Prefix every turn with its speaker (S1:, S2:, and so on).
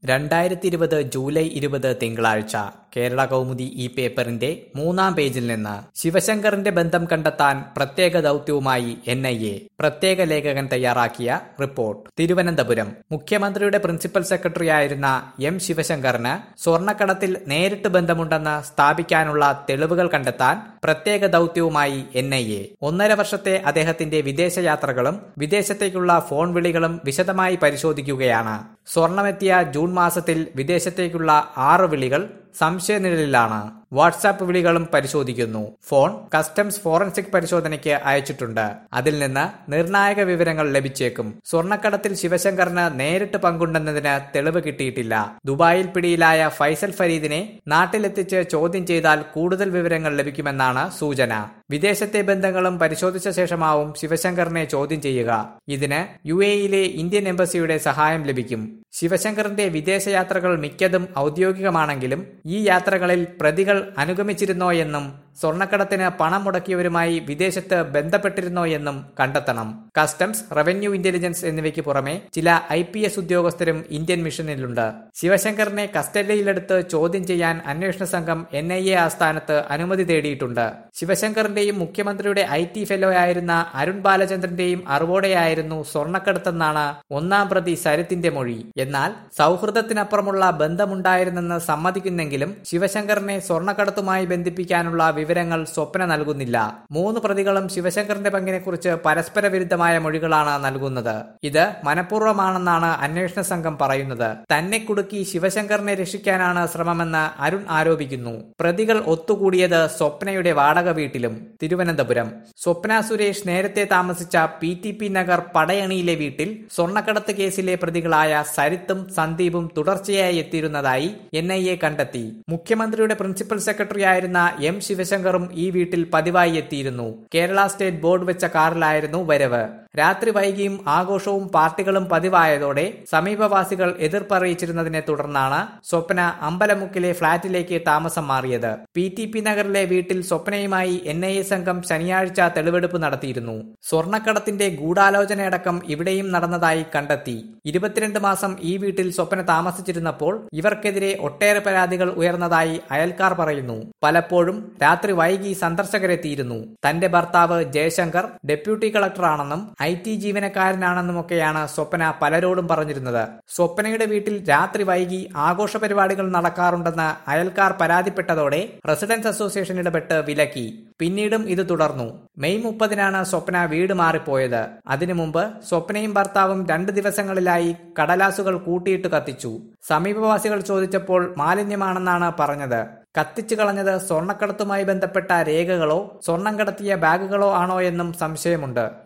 S1: രണ്ടായിരത്തി ഇരുപത് ജൂലൈ ഇരുപത് തിങ്കളാഴ്ച കേരള കൗമുദി ഈ പേപ്പറിന്റെ മൂന്നാം പേജിൽ നിന്ന് ശിവശങ്കറിന്റെ ബന്ധം കണ്ടെത്താൻ പ്രത്യേക ദൗത്യവുമായി എൻ ഐ എ പ്രത്യേക ലേഖകൻ തയ്യാറാക്കിയ റിപ്പോർട്ട് തിരുവനന്തപുരം മുഖ്യമന്ത്രിയുടെ പ്രിൻസിപ്പൽ സെക്രട്ടറിയായിരുന്ന എം ശിവശങ്കറിന് സ്വർണ്ണക്കടത്തിൽ നേരിട്ട് ബന്ധമുണ്ടെന്ന് സ്ഥാപിക്കാനുള്ള തെളിവുകൾ കണ്ടെത്താൻ പ്രത്യേക ദൗത്യവുമായി എൻ ഐ എ ഒന്നര വർഷത്തെ അദ്ദേഹത്തിന്റെ വിദേശയാത്രകളും വിദേശത്തേക്കുള്ള ഫോൺ വിളികളും വിശദമായി പരിശോധിക്കുകയാണ് സ്വർണമെത്തിയ ജൂൺ മാസത്തിൽ വിദേശത്തേക്കുള്ള ആറ് വിളികൾ സംശയനിഴലിലാണ് വാട്സാപ്പ് വിളികളും പരിശോധിക്കുന്നു ഫോൺ കസ്റ്റംസ് ഫോറൻസിക് പരിശോധനയ്ക്ക് അയച്ചിട്ടുണ്ട് അതിൽ നിന്ന് നിർണായക വിവരങ്ങൾ ലഭിച്ചേക്കും സ്വർണ്ണക്കടത്തിൽ ശിവശങ്കറിന് നേരിട്ട് പങ്കുണ്ടെന്നതിന് തെളിവ് കിട്ടിയിട്ടില്ല ദുബായിൽ പിടിയിലായ ഫൈസൽ ഫരീദിനെ നാട്ടിലെത്തിച്ച് ചോദ്യം ചെയ്താൽ കൂടുതൽ വിവരങ്ങൾ ലഭിക്കുമെന്നാണ് സൂചന വിദേശത്തെ ബന്ധങ്ങളും പരിശോധിച്ച ശേഷമാവും ശിവശങ്കറിനെ ചോദ്യം ചെയ്യുക ഇതിന് യു എയിലെ ഇന്ത്യൻ എംബസിയുടെ സഹായം ലഭിക്കും ശിവശങ്കറിന്റെ വിദേശയാത്രകൾ മിക്കതും ഔദ്യോഗികമാണെങ്കിലും ഈ യാത്രകളിൽ പ്രതികൾ അനുഗമിച്ചിരുന്നോ എന്നും സ്വർണ്ണക്കടത്തിന് പണം മുടക്കിയവരുമായി വിദേശത്ത് ബന്ധപ്പെട്ടിരുന്നോ എന്നും കണ്ടെത്തണം കസ്റ്റംസ് റവന്യൂ ഇന്റലിജൻസ് എന്നിവയ്ക്ക് പുറമെ ചില ഐ പി എസ് ഉദ്യോഗസ്ഥരും ഇന്ത്യൻ മിഷനിലുണ്ട് ശിവശങ്കറിനെ കസ്റ്റഡിയിലെടുത്ത് ചോദ്യം ചെയ്യാൻ അന്വേഷണ സംഘം എൻ ഐ എ ആസ്ഥാനത്ത് അനുമതി തേടിയിട്ടുണ്ട് ശിവശങ്കറിന്റെയും മുഖ്യമന്ത്രിയുടെ ഐ ടി ഫെലോ ആയിരുന്ന അരുൺ ബാലചന്ദ്രന്റെയും അറിവോടെയായിരുന്നു സ്വർണ്ണക്കടത്തെന്നാണ് ഒന്നാം പ്രതി സരിത്തിന്റെ മൊഴി എന്നാൽ സൗഹൃദത്തിനപ്പുറമുള്ള ബന്ധമുണ്ടായിരുന്നെന്ന് സമ്മതിക്കുന്നെങ്കിലും ശിവശങ്കറിനെ സ്വർണ്ണക്കടത്തുമായി ബന്ധിപ്പിക്കാനുള്ള വിവരങ്ങൾ സ്വപ്ന നൽകുന്നില്ല മൂന്ന് പ്രതികളും ശിവശങ്കറിന്റെ പങ്കിനെക്കുറിച്ച് പരസ്പര വിരുദ്ധമായ മൊഴികളാണ് നൽകുന്നത് ഇത് മനഃപൂർവ്വമാണെന്നാണ് അന്വേഷണ സംഘം പറയുന്നത് തന്നെ കുടുക്കി ശിവശങ്കറിനെ രക്ഷിക്കാനാണ് ശ്രമമെന്ന് അരുൺ ആരോപിക്കുന്നു പ്രതികൾ ഒത്തുകൂടിയത് സ്വപ്നയുടെ വാടക വീട്ടിലും തിരുവനന്തപുരം സ്വപ്ന സുരേഷ് നേരത്തെ താമസിച്ച പി ടി പി നഗർ പടയണിയിലെ വീട്ടിൽ സ്വർണ്ണക്കടത്ത് കേസിലെ പ്രതികളായ സരിത്തും സന്ദീപും തുടർച്ചയായി എത്തിയിരുന്നതായി എൻ ഐ എ കണ്ടെത്തി മുഖ്യമന്ത്രിയുടെ പ്രിൻസിപ്പൽ സെക്രട്ടറി ആയിരുന്ന എം ശിവശങ്കറും ഈ വീട്ടിൽ പതിവായി എത്തിയിരുന്നു കേരള സ്റ്റേറ്റ് ബോർഡ് വെച്ച കാറിലായിരുന്നു വരവ് രാത്രി വൈകിയും ആഘോഷവും പാർട്ടികളും പതിവായതോടെ സമീപവാസികൾ എതിർപ്പറിയിച്ചിരുന്നതിനെ തുടർന്നാണ് സ്വപ്ന അമ്പലമുക്കിലെ ഫ്ളാറ്റിലേക്ക് താമസം മാറിയത് പി ടി പി നഗറിലെ വീട്ടിൽ സ്വപ്നയുമായി എൻ ഐ എ സംഘം ശനിയാഴ്ച തെളിവെടുപ്പ് നടത്തിയിരുന്നു സ്വർണ്ണക്കടത്തിന്റെ ഗൂഢാലോചനയടക്കം ഇവിടെയും നടന്നതായി കണ്ടെത്തി ഇരുപത്തിരണ്ട് മാസം ഈ വീട്ടിൽ സ്വപ്ന താമസിച്ചിരുന്നപ്പോൾ ഇവർക്കെതിരെ ഒട്ടേറെ പരാതികൾ ഉയർന്നതായി അയൽക്കാർ പറയുന്നു പലപ്പോഴും രാത്രി വൈകി സന്ദർശകരെത്തിയിരുന്നു തന്റെ ഭർത്താവ് ജയശങ്കർ ഡെപ്യൂട്ടി കളക്ടറാണെന്നും ഐ ടി ജീവനക്കാരനാണെന്നുമൊക്കെയാണ് സ്വപ്ന പലരോടും പറഞ്ഞിരുന്നത് സ്വപ്നയുടെ വീട്ടിൽ രാത്രി വൈകി ആഘോഷ പരിപാടികൾ നടക്കാറുണ്ടെന്ന് അയൽക്കാർ പരാതിപ്പെട്ടതോടെ റെസിഡൻസ് അസോസിയേഷൻ ഇടപെട്ട് വിലക്കി പിന്നീടും ഇത് തുടർന്നു മെയ് മുപ്പതിനാണ് സ്വപ്ന വീട് മാറിപ്പോയത് അതിനു മുമ്പ് സ്വപ്നയും ഭർത്താവും രണ്ട് ദിവസങ്ങളിലായി കടലാസുകൾ കൂട്ടിയിട്ട് കത്തിച്ചു സമീപവാസികൾ ചോദിച്ചപ്പോൾ മാലിന്യമാണെന്നാണ് പറഞ്ഞത് കത്തിച്ചു കളഞ്ഞത് സ്വർണ്ണക്കടത്തുമായി ബന്ധപ്പെട്ട രേഖകളോ സ്വർണം കടത്തിയ ബാഗുകളോ ആണോ എന്നും സംശയമുണ്ട്